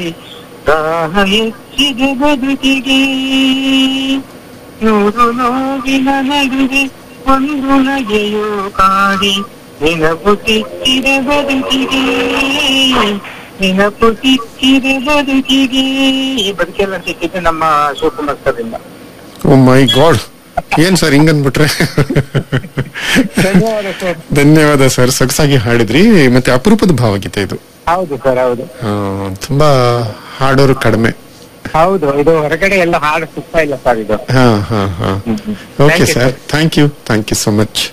ದಾಹ ಹೆಚ್ಚಿದೆ ಬದುಕಿಗೆ ನೂರು ನೋವಿನ ನಡುವೆ ಒಂದು ನಗೆಯೋ ಕಾಡಿ ನೆನಪು ಸಿಕ್ಕಿದೆ ಬದುಕಿಗೆ ನೆನಪು ಸಿಕ್ಕಿದೆ ಬದುಕಿಗೆ ಈ ಬದುಕೆಲ್ಲ ಸಿಕ್ಕಿದೆ ನಮ್ಮ ಶಿವಕುಮಾರ್ ಸರಿಂದ ಓ ಮೈ ಗಾಡ್ ಏನ್ ಸರ್ ಹಿಂಗನ್ಬಿಟ್ರೆ ಧನ್ಯವಾದ ಸರ್ ಧನ್ಯವಾದ ಸರ್ ಸೊಗಸಾಗಿ ಹಾಡಿದ್ರಿ ಮತ್ತೆ ಅಪರೂಪದ ಭಾವಗೀತೆ ಇದು ಹೌದು ಸರ್ ಹೌದು ಆ, ತುಂಬಾ ಹಾಡೋರು ಕಡಿಮೆ ಹೌದು ಇದು ಹೊರಗಡೆ ಎಲ್ಲ ಹಾಡು ಸಿಗ್ತಾ ಇಲ್ಲ ಸರ್ ಇದು ಹಾ ಹಾ ಹಾ okay Thank you, sir thank you thank you so much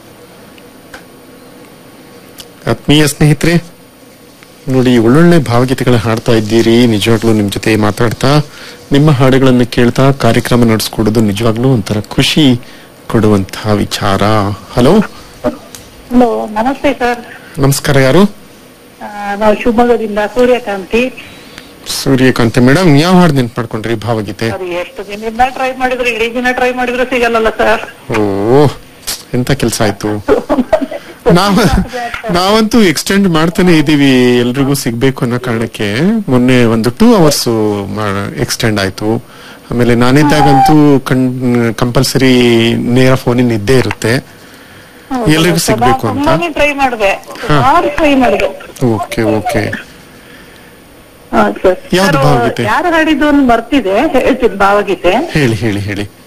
ಆತ್ಮೀಯ ಸ್ನೇಹಿತರೆ ನೋಡಿ ಒಳ್ಳೊಳ್ಳೆ ಭಾವಗೀತೆಗಳ ಹಾಡ್ತಾ ಇದ್ದೀರಿ ನಿಜವಾಗ್ಲೂ ನಿಮ್ ಜೊತೆ ಮಾತಾಡ್ತಾ ನಿಮ್ಮ ಹಾಡುಗಳನ್ನು ಕೇಳ್ತಾ ಕಾರ್ಯಕ್ರಮ ನಡೆಸ್ಕೊಡೋದು ನಿಜವಾಗ್ಲೂ ಒಂಥರ ಖುಷಿ ಕೊಡುವಂತಹ ವಿಚಾರ ಹಲೋ ಹಲೋ ನಮಸ್ತೆ ಸರ್ ನಮಸ್ಕಾರ ಯಾರು ಆ, ನಾವು ಶಿವಮೊಗ್ಗದಿಂದ ಸೂರ್ಯಕಾಂತಿ ಸೂರ್ಯಕಾಂತ ಮೇಡಮ್ ಯಾವ ಹಾಡು ನೆನ್ಪು ಮಾಡ್ಕೊಂಡ್ರಿ ಭಾವಗೀತೆ ಸರ್ ಎಷ್ಟು ದಿನದಿಂದ ಟ್ರೈ ಮಾಡಿದ್ರು ಇಡೀ ದಿನ ಟ್ರೈ ಮಾಡಿದ್ರು ಸಿಗಲ್ಲಲ್ಲ ಸರ್ ಓ ಎಂತ ಕೆಲಸ ಆಯ್ತು ನಾವ್ ನಾವಂತೂ ಎಕ್ಸ್ಟೆಂಡ್ ಮಾಡ್ತಾನೆ ಇದೀವಿ ಎಲ್ರಿಗೂ ಸಿಗ್ಬೇಕು ಅನ್ನೋ ಕಾರಣಕ್ಕೆ ಮೊನ್ನೆ ಒಂದು ಟೂ ಅವರ್ಸ್ ಎಕ್ಸ್ಟೆಂಡ್ ಆಯ್ತು ಆಮೇಲೆ ನಾನಿದ್ದಾಗಂತೂ ಕಣ್ ಕಂಪಲ್ಸರಿ ನೇರ ಫೋನಿನ ಇದ್ದೇ ಇರುತ್ತೆ ಎಲ್ರಿಗೂ ಸಿಗ್ಬೇಕು ಅಂತ ತುಂಬಾನೇ ಟ್ರೈ ಮಾಡಿದೆ ಸುಮಾರು ಟ್ರೈ ಮಾಡಿದೆ ಓಕೆ ಓಕೆ ಹಾ ಸರ್ ಯಾವ್ದು ಸರ್, ಭಾವಗೀತೆ? ಯಾರು ಹಾಡಿದ್ದು ಒಂದು ಬರ್ತಿದೆ ಹೇಳ್ತೀನಿ ಭಾವಗೀತೆ ಹೇಳಿ ಹೇಳಿ ಹೇಳಿ